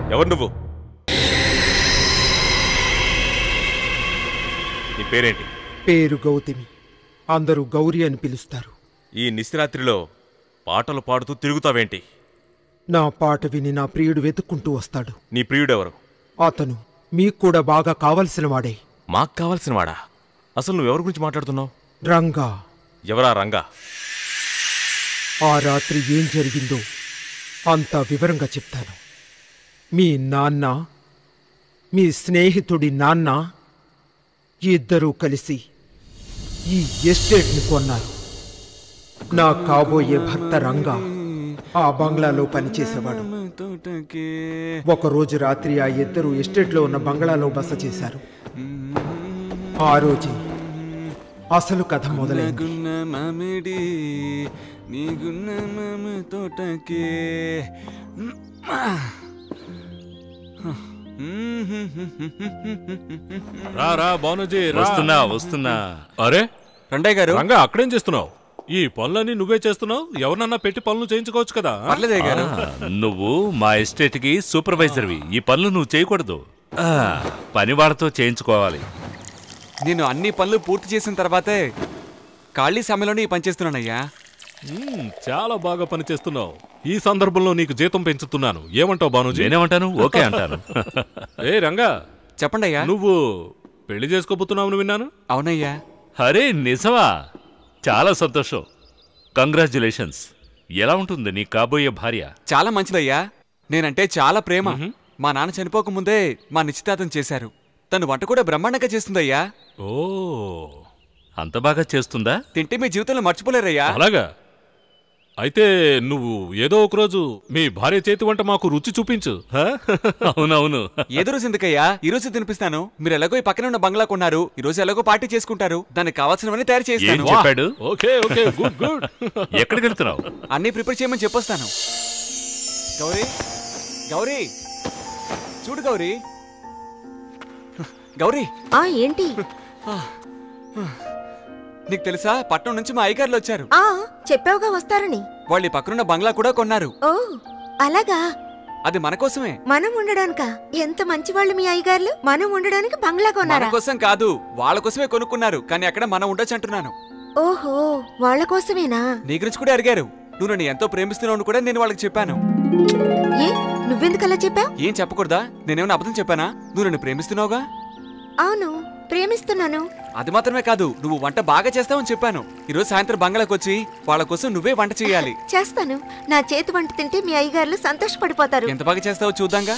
ఎవరు నువ్వు నీ పేరేంటి పేరు గౌతమి అందరూ గౌరి అని పిలుస్తారు ఈ నిశరాత్రిలో పాటలు పాడుతూ తిరుగుతావేంటి నా పాట విని నా ప్రియుడు వెతుక్కుంటూ వస్తాడు నీ ప్రియుడెవరు అతను మీకు కూడా బాగా కావలసిన వాడే మాకు కావాల్సిన వాడా అసలు నువ్వెవరి గురించి మాట్లాడుతున్నావు రంగా ఎవరా రంగా ఆ రాత్రి ఏం జరిగిందో అంతా వివరంగా చెప్తాను మీ నాన్న మీ స్నేహితుడి నాన్న ఇద్దరూ కలిసి ఈ ఎస్టేట్ని కొన్నారు నా కాబోయే భర్త రంగా ఆ బంగ్లాలో పనిచేసేవాడు ఒకరోజు రాత్రి ఆ ఇద్దరు ఎస్టేట్లో ఉన్న బంగ్లాలో బస చేశారు ఆ రోజే అసలు కథ మొదలైంది గున్న మామిడి నీగున్న మామ తోటకే రా రా బానుజీ రా వస్తున్నా వస్తున్నా అరే రండయ్య గారు రంగా అక్కడేం చేస్తున్నావు ఈ పనులన్నీ నువ్వే చేస్తున్నావు ఎవరన్నా పెట్టి పనులు చేయించుకోవచ్చు కదా పర్లేదయ్య గారు ఆ, నువ్వు మా ఎస్టేట్ కి సూపర్వైజర్వి ఈ పనులు నువ్వు చేయకూడదు ఆ, పని వాళ్ళతో చేయించుకోవాలి నేను అన్ని పనులు పూర్తి చేసిన తర్వాతే ఖాళీ సమయంలోనే ఈ పని చేస్తున్నానయ్యా మ్మ్, చాలా బాగా పని చేస్తున్నావు ఈ సందర్భంలో నీకు జీతం పెంచుతున్నాను ఏమంటావు బానుజీ నేనేమంటాను ఓకే అంటాను ఏ ఏ రంగా చెప్పండి అయ్యా నువ్వు పెళ్లి చేసుకోబోతున్నావు విన్నాను అవునయ్యా అరే నిజమా చాలా సంతోషం కంగ్రాచులేషన్స్ ఎలా ఉంటుంది నీ కాబోయే భార్య చాలా మంచిదయ్యా నేనంటే చాలా ప్రేమ మా నాన్న చనిపోక ముందే మా నిశ్చితార్థం చేశారు తను వంట కూడా బ్రహ్మాండంగా చేస్తుందయ్యా ఓ అంత బాగా చేస్తుందా తింటే మీ జీవితంలో మర్చిపోలేరయ్యా అలాగా అయితే నువ్వు ఏదో ఒక రోజు మీ భార్య చేతి వంట మాకు రుచి చూపించు హ? అవునవును ఏదో రోజు ఎందుకయ్యా ఈ రోజు తినిపిస్తాను మీరు ఎలాగో ఈ పక్కన ఉన్న బంగ్లా కొన్నారు ఈ రోజు ఎలాగో పార్టీ చేసుకుంటారు దానికి కావాల్సినవన్నీ తయారు ఏం చేస్తాను చెప్పాడు ఓకే ఓకే గుడ్ గుడ్ ఎక్కడికి వెళ్తున్నావు అన్ని ప్రిపేర్ చేయమని చెప్పొస్తాను గౌరీ గౌరీ చూడు గౌరీ గౌరీ ఆ ఏంటి నీకు తెలుసా పట్నం నుంచి మా అయ్యగారులు వచ్చారు ఆ చెప్పావుగా వస్తారని వాళ్ళు ఈ పక్కనున్న బంగ్లా కూడా కొన్నారు ఓ అలాగా అది మన కోసమే మనం ఉండడానికా ఎంత మంచి వాళ్ళు మీ అయ్యగారులు మనం ఉండడానికి బంగ్లా మన కొన్నారా కోసం కాదు వాళ్ళ కోసమే కొనుక్కున్నారు కానీ అక్కడ మనం ఉండొచ్చు అంటున్నాను ఓహో వాళ్ళ కోసమేనా నీ గురించి కూడా అడిగారు నువ్వు నన్ను ఎంతో ప్రేమిస్తున్నావు కూడా నేను వాళ్ళకి చెప్పాను ఏ నువ్వెందుకు అలా చెప్పావు ఏం చెప్పకూడదా నేనేమైనా అబద్ధం చెప్పానా నువ్వు నన్ను ప్రేమిస్తున్నావుగా అవును ప్రేమిస్తున్నాను అది మాత్రమే కాదు నువ్వు వంట బాగా చేస్తావని చెప్పాను ఈరోజు సాయంత్రం బంగ్లాకి వచ్చి వాళ్ళ కోసం నువ్వే వంట చేయాలి చేస్తాను నా చేతి వంట తింటే మీ అయ్యగారులు సంతోషపడిపోతారు ఎంత బాగా చేస్తావో చూద్దాంగా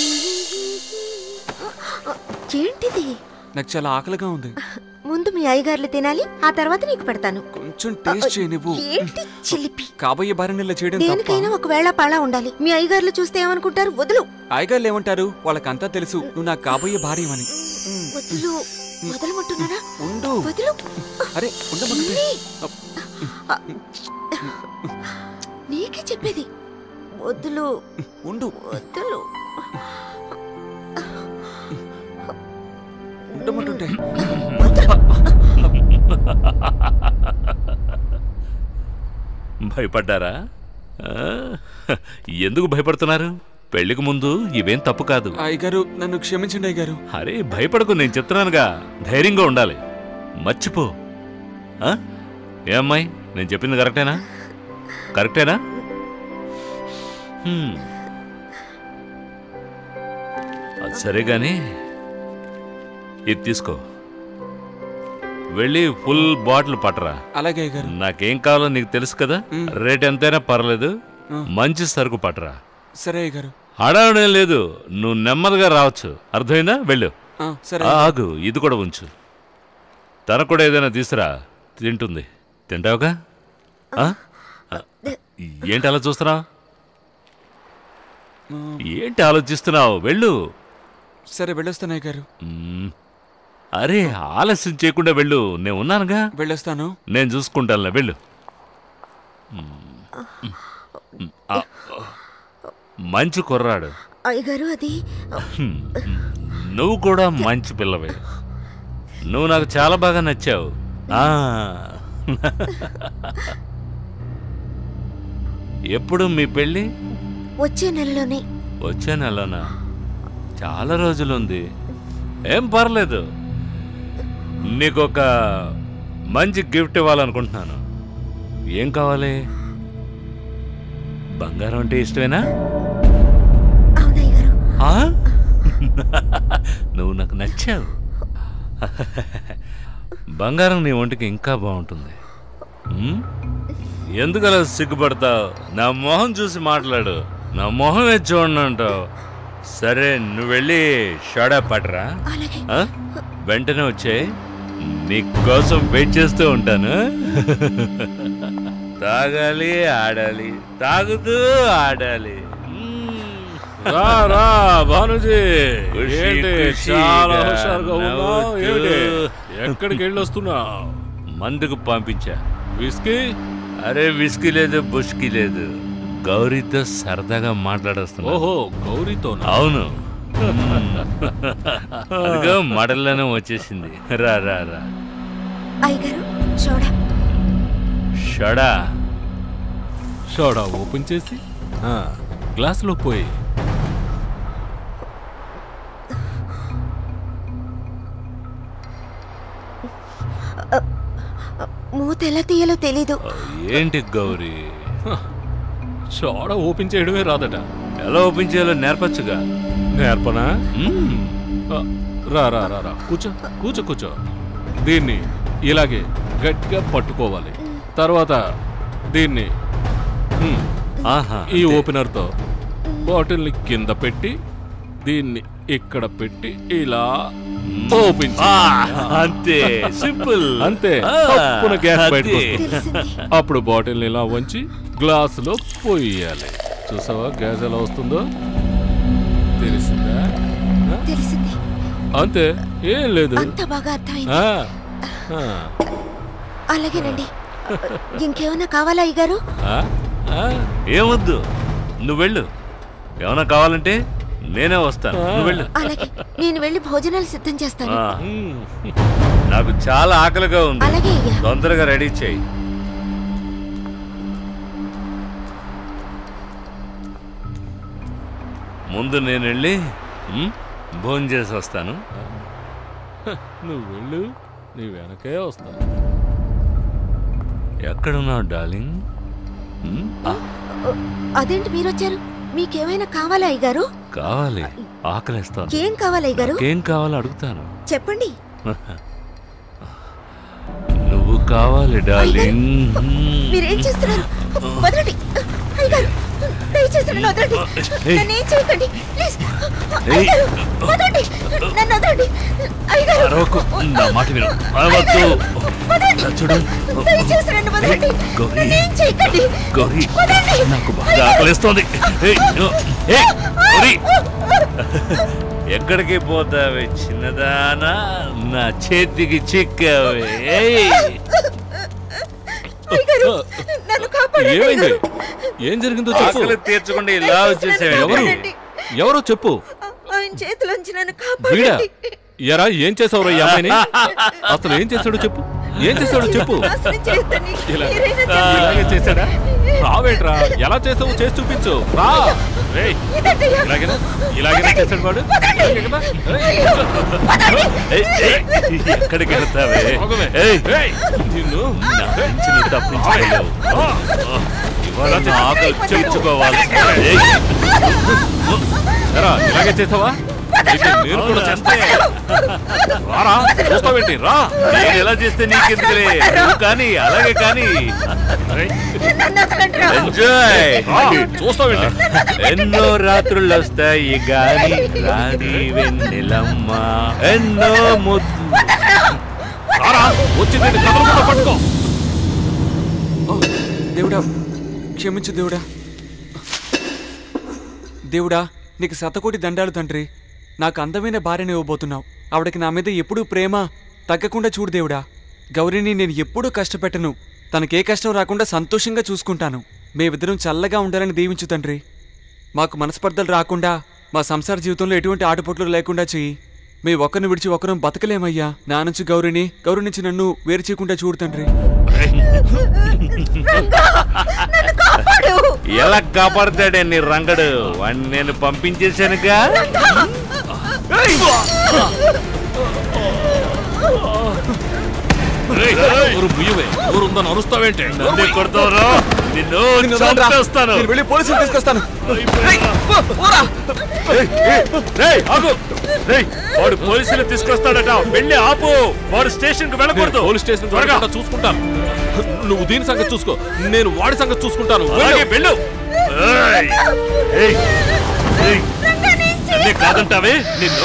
ఏంటిది నాకు చాలా ఆకలిగా ఉంది ముందు మీ అయ్యగారులు తినాలి ఆ తర్వాత నీకు పెడతాను కొంచెం టేస్ట్ చేయి నువ్వు ఏంటి చిలిపి కాబోయే భార్య ఇలా చేయడం తప్ప దేనికైనా ఒకవేళ పాళ ఉండాలి మీ అయ్యగారులు చూస్తే ఏమనుకుంటారు వదులు అయ్యగారులు ఏమంటారు వాళ్ళకంతా తెలుసు నువ్వు నాకు కాబోయే భార్యమని వదులు వదలమంటున్నారా ఉండు వదులు అరే ఉండమంటే నీకే చెప్పేది వద్దులు ఉండు వద్దులు ఉండమంటుంటే భయపడ్డారా ఆ, ఎందుకు భయపడుతున్నారు పెళ్లికి ముందు ఇవేం తప్పు కాదు అయ్యగారు నన్ను క్షమించండి అయ్యగారు అరే భయపడకు నేను చెప్తున్నానుగా ధైర్యంగా ఉండాలి మర్చిపో ఆ? ఏ అమ్మాయి నేను చెప్పింది కరెక్టేనా కరెక్టేనా హ్మ్. అది సరే గాని ఇది తీసుకో వెళ్ళి ఫుల్ బాటిల్ పట్టరా అలాగే అయ్యగారు నాకేం కావాలో నీకు తెలుసు కదా రేట్ ఎంతైనా పర్లేదు మంచి సరుకు పట్టరా సరే అయ్యగారు హడావుడేం లేదు నువ్వు నెమ్మదిగా రావచ్చు అర్థమైందా వెళ్ళు ఆ, సరే ఆగు ఇది కూడా ఉంచు తనకు కూడా ఏదైనా తీసురా తింటుంది తింటావుగా ఆ? ఆ, ఏంటి అలా చూస్తున్నావు ఏంటి ఆలోచిస్తున్నావు వెళ్ళు సరే వెళ్ళొస్తాను అయ్యగారు మ్మ్. అరే ఆలస్యం చేయకుండా వెళ్ళు నేను ఉన్నానుగా వెళ్ళొస్తాను నేను చూసుకుంటానులే వెళ్ళు మ్మ్. ఆ, మంచి కుర్రాడు అయ్యగారు అది హ్మ్. నువ్వు కూడా మంచి పిల్లవే నువ్వు నాకు చాలా బాగా నచ్చావు ఆ. ఎప్పుడు మీ పెళ్ళి వచ్చే నెలలోనే వచ్చే నెలనా చాలా రోజులుంది ఏం పర్లేదు నీకొక మంచి గిఫ్ట్ ఇవ్వాలనుకుంటున్నాను ఏం కావాలి బంగారం అంటే ఇష్టమేనా అవునయ్య గారు ఆ? నువ్వు నాకు నచ్చావు బంగారం నీ ఒంటికి ఇంకా బాగుంటుంది ఉమ్? ఎందుకలా సిగ్గుపడతావు నా మొహం చూసి మాట్లాడు నా మొహమే చూడండి అంటావు సరే నువ్వు వెళ్ళి షాడా పట్టరా అలాగే ఆ? వెంటనే వచ్చాయి నీ కోసం వెయిట్ చేస్తూ ఉంటాను తాగాలి ఆడాలి తాగుతూ ఆడాలి మ్మ్. రా రా భానుజీ ఖుషి, ఏంటి ఖుషిగా చాలా హుషారుగా ఉన్నావు నవ్వుతూ. ఏంటి ఎక్కడికి వెళ్ళి వస్తున్నావు మందుకు పంపించా విస్కీ అరే విస్కీ లేదు బుష్కి లేదు గౌరీతో సరదాగా మాట్లాడొస్తున్నా ఓహో గౌరీతో అవును అదిగో మడల్లోనే వచ్చేసింది రా రా రా అయ్యగారు చూడ షడా షోడా ఓపెన్ చేసి ఆ, గ్లాసులో పోయి మూత ఎలా తీయాలో తెలీదు ఏంటి గౌరీ షోడా ఓపెన్ చేయడమే రాదట ఎలా ఓపెన్ చేయాలో నేర్పచ్చుగా నేర్పనా మ్మ్. ఆ, రా రా రా రా కూర్చో కూర్చో కూర్చో దీన్ని ఇలాగే గట్టిగా పట్టుకోవాలి తర్వాత దీన్ని ఉమ్, ఆహా ఈ ఓపెనర్తో బాటిల్ని కింద పెట్టి దీన్ని ఇక్కడ పెట్టి ఇలా ఓపెన్ ఆ, చేయాలి. అంతే సింపుల్ అంతే ఆ, తప్పున గ్యాస్ బయటకు అంతే. వస్తుంది తెలిసింది అప్పుడు బాటిల్ని ఇలా వంచి గ్లాసులో పోయాలి చూసావా గ్యాస్ ఎలా వస్తుందో తెలిసిందా ఆ? తెలిసింది అంతే ఏం లేదు అంత బాగా అర్థమైంది ఆ, ఆ, అలాగేనండి ఇంకేమైనా కావాలా అయ్యగారు ఆ, ఆ. ఏమొద్దు నువ్వు వెళ్ళు ఏమైనా కావాలంటే నేనే వస్తాను నువ్వు వెళ్ళు అలాగే నేను వెళ్ళి భోజనాలు సిద్ధం చేస్తాను ఆ, ఉమ్. నాకు చాలా ఆకలిగా ఉంది అలాగే అయ్యా తొందరగా రెడీ చేయి ముందు నేను వెళ్ళి భోజనం చేసి వస్తాను నువ్వు వెళ్ళు నీ వెనకే వస్తా ఎక్కడున్నావు డార్లింగ్ ఉమ్, ఆ, అదేంటి మీరు వచ్చారు మీకేమైనా కావాలా అయ్యగారు కావాలి ఆకలిస్తాను ఏం కావాలి అయ్యగారు ఏం కావాలో అడుగుతాను చెప్పండి నువ్వు కావాలి డార్లింగ్ మీరేం చేస్తున్నారు వదలండి అయ్యగారు దయచేసి నన్ను వదలండి నన్ను ఏం చేయకండి ప్లీజ్ అయ్యగారు వదలండి నన్ను వదలండి అయ్యగారు అరవకు నా మాట విను అరవద్దు వదలండి చూడు దయచేసి నన్ను వదలండి గౌరీ. నన్ను ఏం చేయకండి గౌరీ వదలండి నాకు బాగా ఆకలిస్తోంది ఏయ్, ఏయ్, గౌరీ ఎక్కడికి పోతావే చిన్నదానా నా చేతికి చిక్కావే ఏయ్. అయ్యగారు నన్ను కాపాడండి ఏమైంది అయ్యగారు. ఏం జరిగిందో చెప్పు ఆకలి తీర్చకుండా ఇలా వచ్చేసావే ఎవరు కాపాడండి. ఎవరో చెప్పు ఆయన చేతిలోంచి నన్ను వీడా కాపాడండి ఎరా ఏం చేసావురా ఈ అమ్మాయిని అసలు ఏం చేశాడో చెప్పు ఏం చేశాడో చెప్పు నాశనం చేయొద్దని ఇలా మీరైనా ఇలాగే చెప్పండి. చేశాడా రావేట్రా ఎలా చేసావు చేసి చూపించు రా రేయ్, ఇదంటయ్యా. ఇలాగేనా ఇలాగేనా చేశాడు వాడు ఇలాగే కదా? ఏయ్, ఏయ్, ఏయ్, ఎక్కడికి వెళ్తావే ఆగవే. ఏయ్, ఏయ్, నిన్ను నా నుంచి నువ్వు తప్పించుకోలేవు ఇవాళ నా ఆకలి తీర్చుకోవాలి ఏయ్, ఎరా ఇలాగే చేసావా అయితే నేను కూడా చేస్తాను రారా చూస్తావేంటి రా నేను ఎలా చేస్తే నీకెందుకులే నువ్వు కానీ అలాగే కానీ రేయ్, నన్ను వదలండి రా. ఎంజాయ్ రా, చూస్తావేంటి ఎన్నో రాత్రులు వస్తాయి గాని రాని వెన్నెలమ్మ ఎన్నో ముద్దు రారా వచ్చి నేను కదలకుండా పట్టుకో ఓ, దేవుడా క్షమించు దేవుడా దేవుడా నీకు శతకోటి దండాలు తండ్రి నాకు అందమైన భార్యని ఇవ్వబోతున్నావు ఆవిడకి నా మీద ఎప్పుడూ ప్రేమ తగ్గకుండా చూడు దేవుడా గౌరీని నేను ఎప్పుడూ కష్టపెట్టను తనకే కష్టం రాకుండా సంతోషంగా చూసుకుంటాను మేమిద్దరం చల్లగా ఉండాలని దీవించు తండ్రి మాకు మనస్పర్ధలు రాకుండా మా సంసార జీవితంలో ఎటువంటి ఆటపోట్లు లేకుండా చెయ్యి మీ ఒక్కరిని విడిచి ఒకరం బతకలేమయ్యా నా నుంచి గౌరిని గౌరి నుంచి నన్ను వేరు చేయకుండా చూడు తండ్రి నన్ను కాపాడండి కాపాడు ఎలా కాపాడతాడే నీ రంగడు వాడిని నేను పంపించేశానుగా ఊరు ముయ్యవే ఊరుందని అరుస్తావేంటి నన్ను కొడతావురా నిన్ను నిన్ను వదలరా. చంపేస్తాను నేను వెళ్ళి పోలీసులు తీసుకొస్తాను రేయ్, ఆగు. రేయ్, వాడు పోలీసులు తీసుకొస్తాడట వెళ్ళి ఆపు వాడు స్టేషన్ కు నేను వెళ్ళకూడదు పోలీస్ స్టేషన్ త్వరగా. చూసుకుంటాను నువ్వు దీని సంగతి చూసుకో నేను వాడి సంగతి చూసుకుంటాను అలాగే వెళ్ళు ఏయ్, ఏయ్, ఏయ్. అన్నీ కాదంటావే నిన్ను